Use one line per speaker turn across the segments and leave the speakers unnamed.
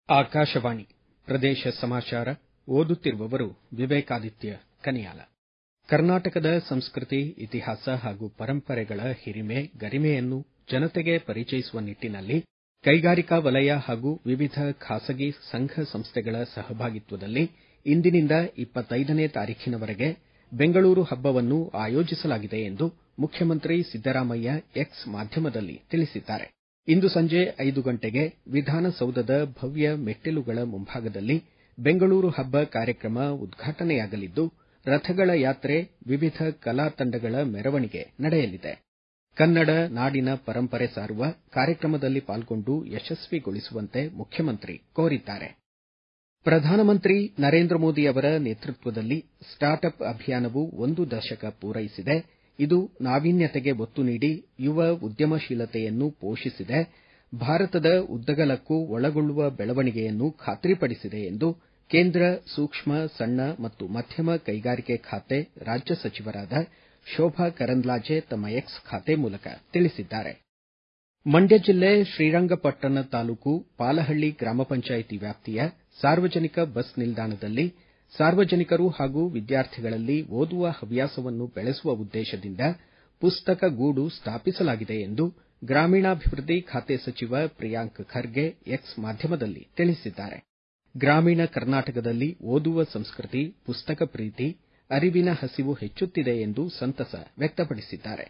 ಆಕಾಶವಾಣಿ ಪ್ರದೇಶ ಸಮಾಚಾರ ಓದುತ್ತಿರುವವರು ವಿವೇಕಾದಿತ್ಯ ಕನಿಯಾಲ ಕರ್ನಾಟಕದ ಸಂಸ್ಕೃತಿ ಇತಿಹಾಸ ಹಾಗೂ ಪರಂಪರೆಗಳ ಹಿರಿಮೆ ಗರಿಮೆಯನ್ನು ಜನತೆಗೆ ಪರಿಚಯಿಸುವ ನಿಟ್ಟಿನಲ್ಲಿ ಕೈಗಾರಿಕಾ ವಲಯ ಹಾಗೂ ವಿವಿಧ ಖಾಸಗಿ ಸಂಘ ಸಂಸ್ಥೆಗಳ ಸಹಭಾಗಿತ್ವದಲ್ಲಿ ಇಂದಿನಿಂದ ಇಪ್ಪತ್ತೈದನೇ ತಾರೀಖಿನವರೆಗೆ ಬೆಂಗಳೂರು ಹಬ್ಬವನ್ನು ಆಯೋಜಿಸಲಾಗಿದೆ ಎಂದು ಮುಖ್ಯಮಂತ್ರಿ ಸಿದ್ದರಾಮಯ್ಯ ಎಕ್ಸ್ ಮಾಧ್ಯಮದಲ್ಲಿ ತಿಳಿಸಿದ್ದಾರೆ ಇಂದು ಸಂಜೆ ಐದು ಗಂಟೆಗೆ ವಿಧಾನಸೌಧದ ಭವ್ಯ ಮೆಟ್ಟಿಲುಗಳ ಮುಂಭಾಗದಲ್ಲಿ ಬೆಂಗಳೂರು ಹಬ್ಬ ಕಾರ್ಯಕ್ರಮ ಉದ್ಘಾಟನೆಯಾಗಲಿದ್ದು ರಥಗಳ ಯಾತ್ರೆ ವಿವಿಧ ಕಲಾ ತಂಡಗಳ ಮೆರವಣಿಗೆ ನಡೆಯಲಿದೆ ಕನ್ನಡ ನಾಡಿನ ಪರಂಪರೆ ಸಾರುವ ಕಾರ್ಯಕ್ರಮದಲ್ಲಿ ಪಾಲ್ಗೊಂಡು ಯಶಸ್ವಿಗೊಳಿಸುವಂತೆ ಮುಖ್ಯಮಂತ್ರಿ ಕೋರಿದ್ದಾರೆ ಪ್ರಧಾನಮಂತ್ರಿ ನರೇಂದ್ರ ಮೋದಿ ಅವರ ನೇತೃತ್ವದಲ್ಲಿ ಸ್ಟಾರ್ಟ್ ಅಪ್ ಅಭಿಯಾನವು ಒಂದು ದಶಕ ಪೂರೈಸಿದೆ ಇದು ನಾವೀನ್ಯತೆಗೆ ಒತ್ತು ನೀಡಿ ಯುವ ಉದ್ಯಮಶೀಲತೆಯನ್ನು ಪೋಷಿಸಿದೆ ಭಾರತದ ಉದ್ದಗಲಕ್ಕೂ ಒಳಗೊಳ್ಳುವ ಬೆಳವಣಿಗೆಯನ್ನು ಖಾತ್ರಿಪಡಿಸಿದೆ ಎಂದು ಕೇಂದ್ರ ಸೂಕ್ಷ್ಮ ಸಣ್ಣ ಮತ್ತು ಮಧ್ಯಮ ಕೈಗಾರಿಕೆ ಖಾತೆ ರಾಜ್ಯ ಸಚಿವರಾದ ಶೋಭಾ ಕರಂದ್ಲಾಜೆ ತಮ್ಮ ಎಕ್ಸ್ ಖಾತೆ ಮೂಲಕ ತಿಳಿಸಿದ್ದಾರೆ ಮಂಡ್ಯ ಜಿಲ್ಲೆ ಶ್ರೀರಂಗಪಟ್ಟಣ ತಾಲೂಕು ಪಾಲಹಳ್ಳಿ ಗ್ರಾಮ ಪಂಚಾಯಿತಿ ವ್ಯಾಪ್ತಿಯ ಸಾರ್ವಜನಿಕ ಬಸ್ ನಿಲ್ದಾಣದಲ್ಲಿ ಸಾರ್ವಜನಿಕರು ಹಾಗೂ ವಿದ್ಯಾರ್ಥಿಗಳಲ್ಲಿ ಓದುವ ಹವ್ಯಾಸವನ್ನು ಬೆಳೆಸುವ ಉದ್ದೇಶದಿಂದ ಪುಸ್ತಕ ಗೂಡು ಸ್ಥಾಪಿಸಲಾಗಿದೆ ಎಂದು ಗ್ರಾಮೀಣಾಭಿವೃದ್ಧಿ ಖಾತೆ ಸಚಿವ ಪ್ರಿಯಾಂಕ್ ಖರ್ಗೆ ಎಕ್ಸ್ ಮಾಧ್ಯಮದಲ್ಲಿ ತಿಳಿಸಿದ್ದಾರೆ ಗ್ರಾಮೀಣ ಕರ್ನಾಟಕದಲ್ಲಿ ಓದುವ ಸಂಸ್ಕೃತಿ ಪುಸ್ತಕ ಪ್ರೀತಿ ಅರಿವಿನ ಹಸಿವು ಹೆಚ್ಚುತ್ತಿದೆ ಎಂದು ಸಂತಸ ವ್ಯಕ್ತಪಡಿಸಿದ್ದಾರೆ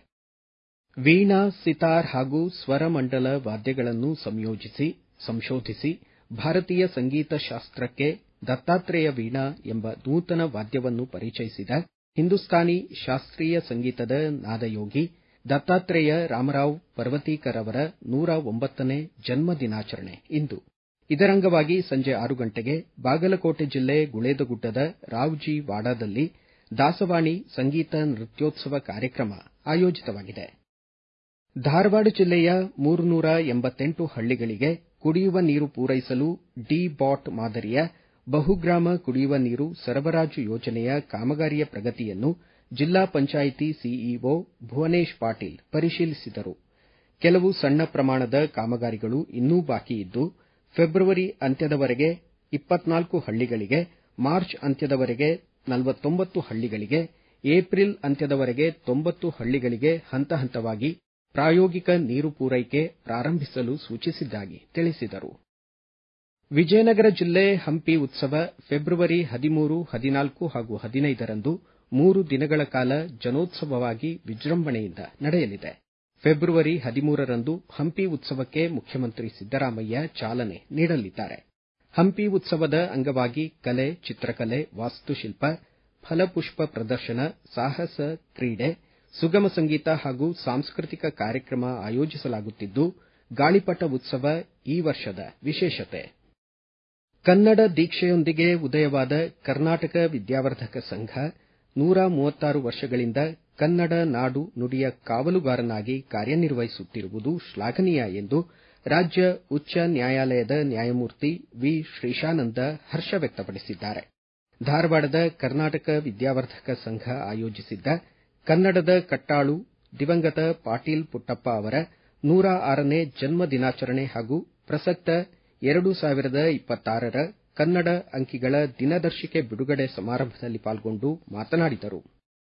ವೀಣಾ ಸಿತಾರ್ ಹಾಗೂ ಸ್ವರಮಂಡಲ ವಾದ್ಯಗಳನ್ನು ಸಂಯೋಜಿಸಿ ಸಂಶೋಧಿಸಿ ಭಾರತೀಯ ಸಂಗೀತ ಶಾಸ್ತ್ರಕ್ಕೆ ದತ್ತಾತ್ರೇಯ ವೀಣಾ ಎಂಬ ನೂತನ ವಾದ್ಯವನ್ನು ಪರಿಚಯಿಸಿದ ಹಿಂದೂಸ್ತಾನಿ ಶಾಸ್ತ್ರೀಯ ಸಂಗೀತದ ನಾದಯೋಗಿ ದತ್ತಾತ್ರೇಯ ರಾಮರಾವ್ ಪರ್ವತೀಕರ್ ಅವರ ನೂರ ಒಂಬತ್ತನೇ ಜನ್ಮ ದಿನಾಚರಣೆ ಇಂದು ಇದರಂಗವಾಗಿ ಸಂಜೆ ಆರು ಗಂಟೆಗೆ ಬಾಗಲಕೋಟೆ ಜಿಲ್ಲೆ ಗುಳೇದಗುಡ್ಡದ ರಾವ್ಜಿ ವಾಡಾದಲ್ಲಿ ದಾಸವಾಣಿ ಸಂಗೀತ ನೃತ್ಯೋತ್ಸವ ಕಾರ್ಯಕ್ರಮ ಆಯೋಜಿತವಾಗಿದೆ ಧಾರವಾಡ ಜಿಲ್ಲೆಯ ಮೂರುನೂರ ಎಂಬತ್ತೆಂಟು ಹಳ್ಳಿಗಳಿಗೆ ಕುಡಿಯುವ ನೀರು ಪೂರೈಸಲು ಡಿ ಬಾಟ್ ಮಾದರಿಯ ಬಹುಗ್ರಾಮ ಕುಡಿಯುವ ನೀರು ಸರಬರಾಜು ಯೋಜನೆಯ ಕಾಮಗಾರಿಯ ಪ್ರಗತಿಯನ್ನು ಜಿಲ್ಲಾ ಪಂಚಾಯಿತಿ ಸಿಇಒ ಭುವನೇಶ್ ಪಾಟೀಲ್ ಪರಿಶೀಲಿಸಿದರು ಕೆಲವು ಸಣ್ಣ ಪ್ರಮಾಣದ ಕಾಮಗಾರಿಗಳು ಇನ್ನೂ ಬಾಕಿ ಇದ್ದು ಫೆಬ್ರವರಿ ಅಂತ್ಯದವರೆಗೆ ಇಪ್ಪತ್ನಾಲ್ಕು ಹಳ್ಳಿಗಳಿಗೆ ಮಾರ್ಚ್ ಅಂತ್ಯದವರೆಗೆ ನಲವತ್ತೊಂಬತ್ತು ಹಳ್ಳಿಗಳಿಗೆ ಏಪ್ರಿಲ್ ಅಂತ್ಯದವರೆಗೆ ತೊಂಬತ್ತು ಹಳ್ಳಿಗಳಿಗೆ ಹಂತ ಹಂತವಾಗಿ ಪ್ರಾಯೋಗಿಕ ನೀರು ಪೂರೈಕೆ ಪ್ರಾರಂಭಿಸಲು ಸೂಚಿಸಿದ್ದಾಗಿ ತಿಳಿಸಿದರು ವಿಜಯನಗರ ಜಿಲ್ಲೆ ಹಂಪಿ ಉತ್ಸವ ಫೆಬ್ರವರಿ ಹದಿಮೂರು ಹದಿನಾಲ್ಕು ಹಾಗೂ ಹದಿನೈದರಂದು ಮೂರು ದಿನಗಳ ಕಾಲ ಜನೋತ್ಸವವಾಗಿ ವಿಜೃಂಭಣೆಯಿಂದ ನಡೆಯಲಿದೆ ಫೆಬ್ರವರಿ ಹದಿಮೂರರಂದು ಹಂಪಿ ಉತ್ಸವಕ್ಕೆ ಮುಖ್ಯಮಂತ್ರಿ ಸಿದ್ದರಾಮಯ್ಯ ಚಾಲನೆ ನೀಡಲಿದ್ದಾರೆ ಹಂಪಿ ಉತ್ಸವದ ಅಂಗವಾಗಿ ಕಲೆ ಚಿತ್ರಕಲೆ ವಾಸ್ತುಶಿಲ್ಪ ಫಲಪುಷ್ಪ ಪ್ರದರ್ಶನ ಸಾಹಸ ಕ್ರೀಡೆ ಸುಗಮ ಸಂಗೀತ ಹಾಗೂ ಸಾಂಸ್ಕೃತಿಕ ಕಾರ್ಯಕ್ರಮ ಆಯೋಜಿಸಲಾಗುತ್ತಿದ್ದು ಗಾಳಿಪಟ ಉತ್ಸವ ಈ ವರ್ಷದ ವಿಶೇಷತೆ ಕನ್ನಡ ದೀಕ್ಷೆಯೊಂದಿಗೆ ಉದಯವಾದ ಕರ್ನಾಟಕ ವಿದ್ಯಾವರ್ಧಕ ಸಂಘ ನೂರ ಮೂವತ್ತಾರು ವರ್ಷಗಳಿಂದ ಕನ್ನಡ ನಾಡು ನುಡಿಯ ಕಾವಲುಗಾರನಾಗಿ ಕಾರ್ಯನಿರ್ವಹಿಸುತ್ತಿರುವುದು ಶ್ಲಾಘನೀಯ ಎಂದು ರಾಜ್ಯ ಉಚ್ಚ ನ್ಯಾಯಾಲಯದ ನ್ಯಾಯಮೂರ್ತಿ ವಿ ಶ್ರೀಶಾನಂದ ಹರ್ಷ ವ್ಯಕ್ತಪಡಿಸಿದ್ದಾರೆ ಧಾರವಾಡದ ಕರ್ನಾಟಕ ವಿದ್ಯಾವರ್ಧಕ ಸಂಘ ಆಯೋಜಿಸಿದ್ದ ಕನ್ನಡದ ಕಟ್ಟಾಳು ದಿವಂಗತ ಪಾಟೀಲ್ ಪುಟ್ಟಪ್ಪ ಅವರ ನೂರ ಆರನೇ ಜನ್ಮ ದಿನಾಚರಣೆ ಹಾಗೂ ಪ್ರಸಕ್ತ ಎರಡು ಸಾವಿರದ ಇಪ್ಪತ್ತಾರರ ಕನ್ನಡ ಅಂಕಿಗಳ ದಿನದರ್ಶಿಕೆ ಬಿಡುಗಡೆ ಸಮಾರಂಭದಲ್ಲಿ ಪಾಲ್ಗೊಂಡು ಮಾತನಾಡಿದರು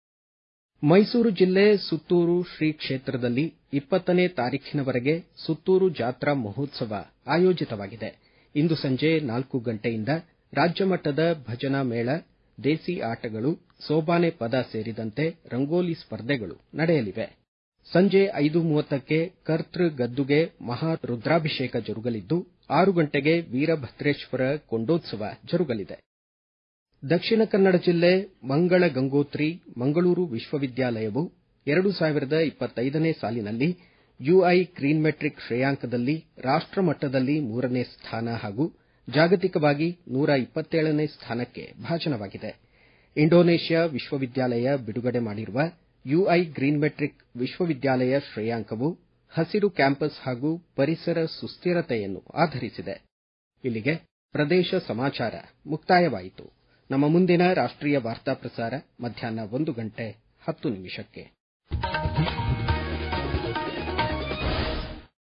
ಮೈಸೂರು ಜಿಲ್ಲೆ ಸುತ್ತೂರು ಶ್ರೀ ಕ್ಷೇತ್ರದಲ್ಲಿ ಇಪ್ಪತ್ತನೇ ತಾರೀಖಿನವರೆಗೆ ಸುತ್ತೂರು ಜಾತ್ರಾ ಮಹೋತ್ಸವ ಆಯೋಜಿತವಾಗಿದೆ ಇಂದು ಸಂಜೆ ನಾಲ್ಕು ಗಂಟೆಯಿಂದ ರಾಜ್ಯ ಮಟ್ಟದ ಭಜನಾ ಮೇಳ ದೇಸಿ ಆಟಗಳು ಸೋಬಾನೆ ಪದ ಸೇರಿದಂತೆ ರಂಗೋಲಿ ಸ್ಪರ್ಧೆಗಳು ನಡೆಯಲಿವೆ ಸಂಜೆ ಐದು ಮೂವತ್ತಕ್ಕೆ ಕರ್ತೃ ಗದ್ದುಗೆ ಮಹಾ ರುದ್ರಾಭಿಷೇಕ ಜರುಗಲಿದ್ದು ಆರು ಗಂಟೆಗೆ ವೀರಭದ್ರೇಶ್ವರ ಕೊಂಡೋತ್ಸವ ಜರುಗಲಿದೆ ದಕ್ಷಿಣ ಕನ್ನಡ ಜಿಲ್ಲೆ ಮಂಗಳ ಗಂಗೋತ್ರಿ ಮಂಗಳೂರು ವಿಶ್ವವಿದ್ಯಾಲಯವು ಎರಡು ಸಾವಿರದ ಇಪ್ಪತ್ತೈದನೇ ಸಾಲಿನಲ್ಲಿ ಯುಐ ಗ್ರೀನ್ ಮೆಟ್ರಿಕ್ ಶ್ರೇಯಾಂಕದಲ್ಲಿ ರಾಷ್ಟ ಮಟ್ಟದಲ್ಲಿ ಮೂರನೇ ಸ್ಥಾನ ಹಾಗೂ ಜಾಗತಿಕವಾಗಿ ನೂರ ಇಪ್ಪತ್ತೇಳನೇ ಸ್ಥಾನಕ್ಕೆ ಭಾಜನವಾಗಿದೆ ಇಂಡೋನೇಷ್ಯಾ ವಿಶ್ವವಿದ್ಯಾಲಯ ಬಿಡುಗಡೆ ಮಾಡಿರುವ ಯುಐ ಗ್ರೀನ್ ಮೆಟ್ರಿಕ್ ವಿಶ್ವವಿದ್ಯಾಲಯ ಶ್ರೇಯಾಂಕವು ಹಸಿರು ಕ್ಯಾಂಪಸ್ ಹಾಗೂ ಪರಿಸರ ಸುಸ್ಥಿರತೆಯನ್ನು ಆಧರಿಸಿದೆ ಇಲ್ಲಿಗೆ ಪ್ರದೇಶ ಸಮಾಚಾರ ಮುಕ್ತಾಯವಾಯಿತು ನಮ್ಮ ಮುಂದಿನ ರಾಷ್ಟೀಯ ವಾರ್ತಾ ಪ್ರಸಾರ ಮಧ್ಯಾಹ್ನ ಒಂದು ಗಂಟೆ ಹತ್ತು ನಿಮಿಷಕ್ಕೆ